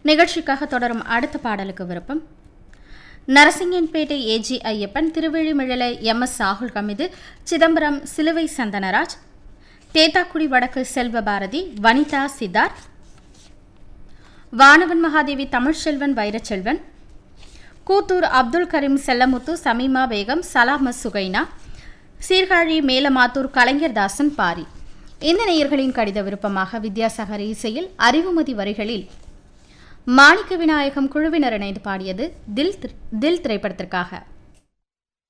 நிகழ்ச்சிக்காக தொடரும் அடுத்த பாடலுக்கு விருப்பம் Narasinganpettai AG Ayyappan Thiruvizhimizhalai M S ராகுல் கமிது சிதம்பரம் சிலுவை சந்தனராஜ் தேத்தாக்குடி வடக்கு செல்வபாரதி வனிதா சித்தார்த் வானவன் மகாதேவி தமிழ்ச்செல்வன் வைரச்செல்வன் கூத்தூர் அப்துல் கரீம் செல்லமுத்து சமீமா பேகம் சலாம சுகைனா சீர்காழி மேலமாத்தூர் கலைஞர்தாசன் பாரி இந்த நேயர்களின் கடித விருப்பமாக வித்யாசாகர் இசையில் அறிவுமதி வரிகளில் மாணிக்க விநாயகம் குழுவினர் இணைந்து பாடியது தில் திரு- தில் திரைப்படத்திற்காக